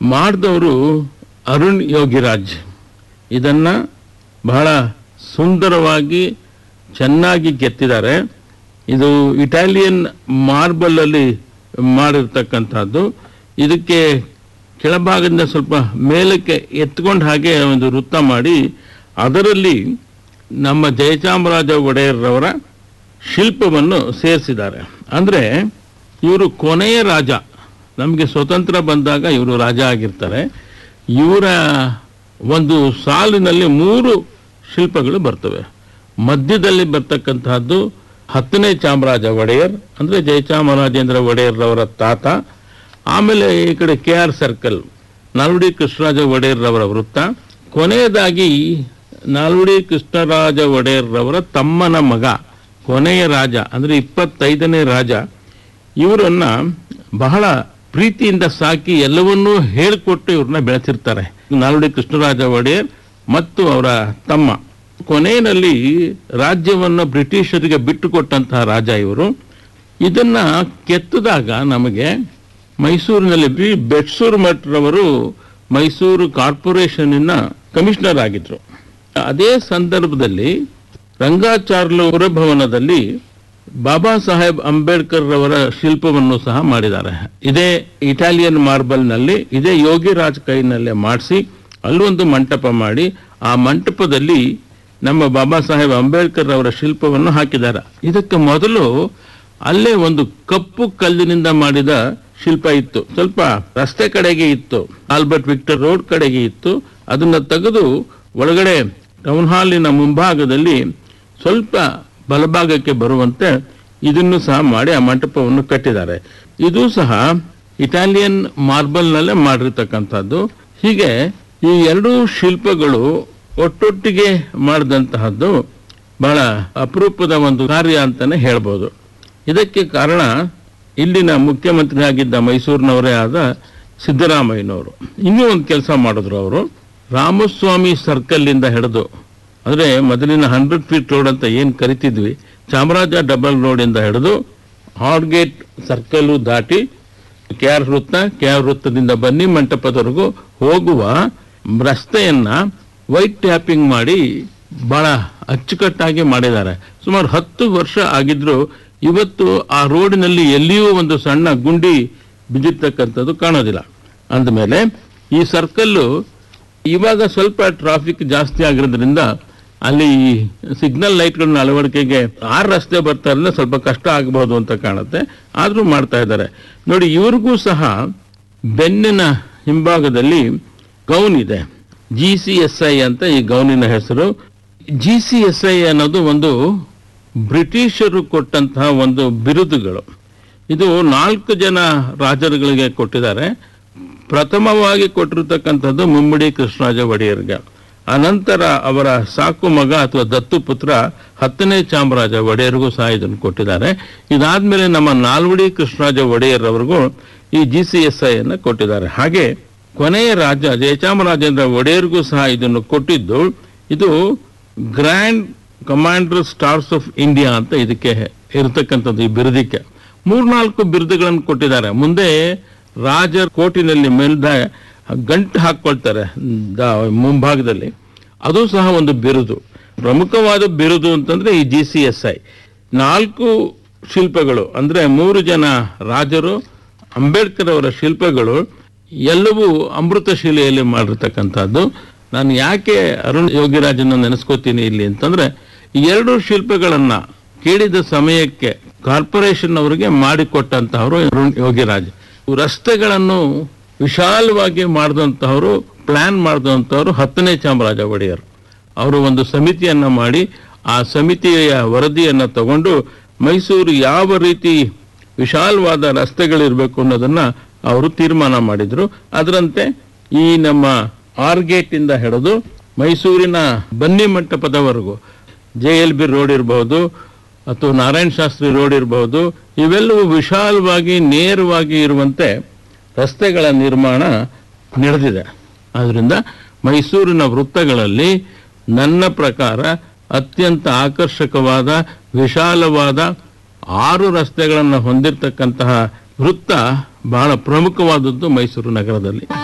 ಮಾಡಿದವರು ಅರುಣ್ ಯೋಗಿರಾಜ್ ಇದನ್ನ ಬಹಳ ಸುಂದರವಾಗಿ ಚೆನ್ನಾಗಿ ಕೆತ್ತಿದ್ದಾರೆ ಇದು ಇಟಾಲಿಯನ್ ಮಾರ್ಬಲ್ ಅಲ್ಲಿ ಮಾಡಿರ್ತಕ್ಕಂಥದ್ದು ಇದಕ್ಕೆ ಕೆಳಭಾಗದಿಂದ ಸ್ವಲ್ಪ ಮೇಲಕ್ಕೆ ಎತ್ಕೊಂಡು ಹಾಗೆ ಒಂದು ವೃತ್ತ ಮಾಡಿ ಅದರಲ್ಲಿ ನಮ್ಮ ಜಯಚಾಮರಾಜ ಒಡೆಯರ್ರವರ ಶಿಲ್ಪವನ್ನು ಸೇರಿಸಿದ್ದಾರೆ ಅಂದ್ರೆ ಇವರು ಕೊನೆಯ ರಾಜ ನಮಗೆ ಸ್ವತಂತ್ರ ಬಂದಾಗ ಇವರು ರಾಜ ಆಗಿರ್ತಾರೆ ಇವರ ಒಂದು ಸಾಲಿನಲ್ಲಿ ಮೂರು ಶಿಲ್ಪಗಳು ಬರ್ತವೆ ಮಧ್ಯದಲ್ಲಿ ಬರ್ತಕ್ಕಂತಹದ್ದು ಹತ್ತನೇ ಚಾಮರಾಜ ಒಡೆಯರ್ ಅಂದ್ರೆ ಜಯಚಾಮರಾಜೇಂದ್ರ ಒಡೆಯರ್ರವರ ತಾತ ಆಮೇಲೆ ಈ ಕಡೆ K R circle Nalvadi Krishnaraja ಒಡೆಯರ್ರವರ ವೃತ್ತ ಕೊನೆಯದಾಗಿ ನಾಲ್ವಡಿ ಕೃಷ್ಣರಾಜ ಒಡೆಯರ್ರವರ ತಮ್ಮನ ಮಗ ಕೊನೆಯ ರಾಜ ಅಂದ್ರೆ ಇಪ್ಪತ್ತೈದನೇ ರಾಜ ಇವರನ್ನ ಬಹಳ ಪ್ರೀತಿಯಿಂದ ಸಾಕಿ ಎಲ್ಲವನ್ನೂ ಹೇಳಿಕೊಟ್ಟು ಇವ್ರನ್ನ ಬೆಳೆಸಿರ್ತಾರೆ ನಾಲ್ವಡಿ ಕೃಷ್ಣರಾಜ ಒಡೆಯರ್ ಮತ್ತು ಅವರ ತಮ್ಮ ಕೊನೆಯಲ್ಲಿ ರಾಜ್ಯವನ್ನು ಬ್ರಿಟಿಷರಿಗೆ ಬಿಟ್ಟುಕೊಟ್ಟಂತಹ ರಾಜ ಇವರು ಇದನ್ನ ಕೆತ್ತಿದಾಗ ನಮಗೆ ಮೈಸೂರಿನಲ್ಲಿ ಬಿ ಬೆಟ್ಸೂರು ಮಠರವರು ಮೈಸೂರು ಕಾರ್ಪೊರೇಷನ್ನಿನ ಕಮಿಷನರ್ ಆಗಿದ್ರು ಅದೇ ಸಂದರ್ಭದಲ್ಲಿ ರಂಗಾಚಾರ್ಲು ಪುರಭವನದಲ್ಲಿ ಬಾಬಾ ಸಾಹೇಬ್ ಅಂಬೇಡ್ಕರ್ ರವರ ಶಿಲ್ಪವನ್ನು ಸಹ ಮಾಡಿದ್ದಾರೆ ಇದೇ ಇಟಾಲಿಯನ್ ಮಾರ್ಬಲ್ ನಲ್ಲಿ ಇದೇ ಯೋಗಿರಾಜ್ ಕೈನಲ್ಲೇ ಮಾಡಿಸಿ ಅಲ್ಲೊಂದು ಮಂಟಪ ಮಾಡಿ ಆ ಮಂಟಪದಲ್ಲಿ ನಮ್ಮ ಬಾಬಾ ಸಾಹೇಬ್ ಅಂಬೇಡ್ಕರ್ ಅವರ ಶಿಲ್ಪವನ್ನು ಹಾಕಿದ್ದಾರೆ ಇದಕ್ಕೆ ಮೊದಲು ಅಲ್ಲೇ ಒಂದು ಕಪ್ಪು ಕಲ್ಲಿನಿಂದ ಮಾಡಿದ ಶಿಲ್ಪ ಇತ್ತು ಸ್ವಲ್ಪ ರಸ್ತೆ ಕಡೆಗೆ ಇತ್ತು ಆಲ್ಬರ್ಟ್ ವಿಕ್ಟರ್ ರೋಡ್ ಕಡೆಗೆ ಇತ್ತು ಅದನ್ನ ತೆಗೆದು ಒಳಗಡೆ ಟೌನ್ ಹಾಲಿನ ಮುಂಭಾಗದಲ್ಲಿ ಸ್ವಲ್ಪ ಬಲಭಾಗಕ್ಕೆ ಬರುವಂತೆ ಇದನ್ನು ಸಹ ಮಾಡಿ ಆ ಮಂಟಪವನ್ನು ಕಟ್ಟಿದ್ದಾರೆ ಇದು ಸಹ ಇಟಾಲಿಯನ್ ಮಾರ್ಬಲ್ ನಲ್ಲೇ ಮಾಡಿರ್ತಕ್ಕಂಥದ್ದು ಹೀಗೆ ಈ ಎರಡೂ ಶಿಲ್ಪಗಳು ಒಟ್ಟೊಟ್ಟಿಗೆ ಮಾಡಿದಂತಹದ್ದು ಬಹಳ ಅಪರೂಪದ ಒಂದು ಕಾರ್ಯ ಅಂತಾನೆ ಹೇಳ್ಬೋದು ಇದಕ್ಕೆ ಕಾರಣ ಇಲ್ಲಿನ ಮುಖ್ಯಮಂತ್ರಿ ಆಗಿದ್ದ ಮೈಸೂರಿನವರೇ ಆದ ಸಿದ್ದರಾಮಯ್ಯನವರು ಇನ್ನೂ ಒಂದು ಕೆಲಸ ಮಾಡಿದ್ರು ಅವರು ರಾಮಸ್ವಾಮಿ ಸರ್ಕಲ್ ಇಂದ ಹಿಡಿದು ಅಂದ್ರೆ ಮೊದಲಿನ ಹಂಡ್ರೆಡ್ ಫೀಟ್ ರೋಡ್ ಅಂತ ಏನ್ ಕರಿತಿದ್ವಿ ಚಾಮರಾಜ ಡಬಲ್ ರೋಡ್ ಇಂದ ಹಿಡಿದು ಹಾರ್ಗೇಟ್ ಸರ್ಕಲ್ ದಾಟಿ ಕೆ ಆರ್ ವೃತ್ತ ಕೆ ಆರ್ ವೃತ್ತದಿಂದ ಬನ್ನಿ ಮಂಟಪದವರೆಗೂ ಹೋಗುವ ರಸ್ತೆಯನ್ನ ವೈಟ್ ಟ್ಯಾಪಿಂಗ್ ಮಾಡಿ ಬಹಳ ಅಚ್ಚುಕಟ್ಟಾಗಿ ಮಾಡಿದ್ದಾರೆ ಸುಮಾರು ಹತ್ತು ವರ್ಷ ಆಗಿದ್ರು ಇವತ್ತು ಆ ರೋಡಿನಲ್ಲಿ ಎಲ್ಲಿಯೂ ಒಂದು ಸಣ್ಣ ಗುಂಡಿ ಬಿದ್ದಿರ್ತಕ್ಕಂಥದ್ದು ಕಾಣೋದಿಲ್ಲ ಅಂದಮೇಲೆ ಈ ಸರ್ಕಲ್ಲು ಇವಾಗ ಸ್ವಲ್ಪ ಟ್ರಾಫಿಕ್ ಜಾಸ್ತಿ ಆಗಿರೋದ್ರಿಂದ ಅಲ್ಲಿ ಸಿಗ್ನಲ್ ಲೈಟ್ಗಳನ್ನ ಅಳವಡಿಕೆಗೆ ಆರು ರಸ್ತೆ ಬರ್ತಾ ಇರಲಿಲ್ಲ ಸ್ವಲ್ಪ ಕಷ್ಟ ಆಗಬಹುದು ಅಂತ ಕಾಣುತ್ತೆ ಆದ್ರೂ ಮಾಡ್ತಾ ಇದ್ದಾರೆ ನೋಡಿ ಇವ್ರಿಗೂ ಸಹ ಬೆನ್ನಿನ ಹಿಂಭಾಗದಲ್ಲಿ ಗೌನ್ ಇದೆ ಜಿ ಸಿ ಎಸ್ ಐ ಅಂತ ಈ ಗೌನಿನ ಹೆಸರು ಜಿ ಸಿ ಎಸ್ ಐ ಅನ್ನೋದು ಒಂದು ಬ್ರಿಟಿಷರು ಕೊಟ್ಟಂತಹ ಒಂದು ಬಿರುದುಗಳು ಇದು ನಾಲ್ಕು ಜನ ರಾಜರುಗಳಿಗೆ ಕೊಟ್ಟಿದ್ದಾರೆ ಪ್ರಥಮವಾಗಿ ಕೊಟ್ಟಿರ್ತಕ್ಕಂಥದ್ದು ಮುಮ್ಮಡಿ ಕೃಷ್ಣರಾಜ ಒಡೆಯರ್ಗೆ ಅನಂತರ ಅವರ ಸಾಕು ಮಗ ಅಥವಾ ದತ್ತು ಪುತ್ರ ಹತ್ತನೇ ಚಾಮರಾಜ ಒಡೆಯರ್ಗೂ ಸಹ ಇದನ್ನು ಕೊಟ್ಟಿದ್ದಾರೆ ಇದಾದ್ಮೇಲೆ ನಮ್ಮ ನಾಲ್ವಡಿ ಕೃಷ್ಣರಾಜ ಒಡೆಯರ್ ಅವರಿಗೂ ಈ ಜಿ ಸಿ ಎಸ್ ಐ ಅನ್ನು ಕೊಟ್ಟಿದ್ದಾರೆ ಹಾಗೆ ಕೊನೆಯ ರಾಜ ಜಯಚಾಮರಾಜೇಂದ್ರ ಒಡೆಯರ್ಗೂ ಸಹ ಇದನ್ನು ಕೊಟ್ಟಿದ್ದು ಇದು grand commander stars of India ಅಂತ ಇದಕ್ಕೆ ಇರತಕ್ಕಂಥದ್ದು ಈ ಬಿರುದಕ್ಕೆ ಮೂರ್ನಾಲ್ಕು ಬಿರುದುಗಳನ್ನು ಕೊಟ್ಟಿದ್ದಾರೆ ಮುಂದೆ ರಾಜರ ಕೋಟಿನಲ್ಲಿ ಮೇಲ್ದ ಗಂಟು ಹಾಕೊಳ್ತಾರೆ ದ- ಮುಂಭಾಗದಲ್ಲಿ ಅದು ಸಹ ಒಂದು ಬಿರುದು ಪ್ರಮುಖವಾದ ಬಿರುದು ಅಂತಂದ್ರೆ ಈ ಜಿ ಸಿ ಎಸ್ ಐ ನಾಲ್ಕು ಶಿಲ್ಪಗಳು ಅಂದ್ರೆ ಮೂರು ಜನ ರಾಜರು ಅಂಬೇಡ್ಕರ್ ಅವರ ಶಿಲ್ಪಗಳು ಎಲ್ಲವೂ ಅಮೃತ ಶಿಲೆಯಲ್ಲಿ ಮಾಡಿರ್ತಕ್ಕಂಥದ್ದು ನಾನು ಯಾಕೆ ಅರುಣ್ ಯೋಗಿರಾಜನ ನೆನೆಸ್ಕೋತೀನಿ ಇಲ್ಲಿ ಅಂತಂದ್ರೆ ಈ ಎರಡು ಶಿಲ್ಪಗಳನ್ನ ಕೇಳಿದ ಸಮಯಕ್ಕೆ ಕಾರ್ಪೊರೇಷನ್ ಅವರಿಗೆ ಮಾಡಿಕೊಟ್ಟಂತಹವರು ಅರುಣ್ ಯೋಗಿರಾಜ್ ರಸ್ತೆಗಳನ್ನು ವಿಶಾಲವಾಗಿ ಮಾಡಿದಂತಹವರು ಪ್ಲಾನ್ ಮಾಡಿದಂತಹವರು ಹತ್ತನೇ ಚಾಮರಾಜ ಒಡೆಯರ್ ಅವರು ಒಂದು ಸಮಿತಿಯನ್ನ ಮಾಡಿ ಆ ಸಮಿತಿಯ ವರದಿಯನ್ನ ತಗೊಂಡು ಮೈಸೂರು ಯಾವ ರೀತಿ ವಿಶಾಲವಾದ ರಸ್ತೆಗಳಿರಬೇಕು ಅನ್ನೋದನ್ನ ಅವರು ತೀರ್ಮಾನ ಮಾಡಿದ್ರು ಅದರಂತೆ ಈ ನಮ್ಮ ಆರ್ಗೇಟ್ ಇಂದ ಹಿಡಿದು ಮೈಸೂರಿನ ಬನ್ನಿ ಮಂಟಪದವರೆಗೂ ಜೆ ಎಲ್ ಬಿ ರೋಡ್ ಇರಬಹುದು ಅಥವಾ ನಾರಾಯಣ ಶಾಸ್ತ್ರಿ ರೋಡ್ ಇರಬಹುದು ಇವೆಲ್ಲವೂ ವಿಶಾಲವಾಗಿ ನೇರವಾಗಿ ಇರುವಂತೆ ರಸ್ತೆಗಳ ನಿರ್ಮಾಣ ನಡೆದಿದೆ ಆದ್ರಿಂದ ಮೈಸೂರಿನ ವೃತ್ತಗಳಲ್ಲಿ ನನ್ನ ಪ್ರಕಾರ ಅತ್ಯಂತ ಆಕರ್ಷಕವಾದ ವಿಶಾಲವಾದ ಆರು ರಸ್ತೆಗಳನ್ನು ಹೊಂದಿರತಕ್ಕಂತಹ ವೃತ್ತ ಬಹಳ ಪ್ರಮುಖವಾದದ್ದು ಮೈಸೂರು ನಗರದಲ್ಲಿ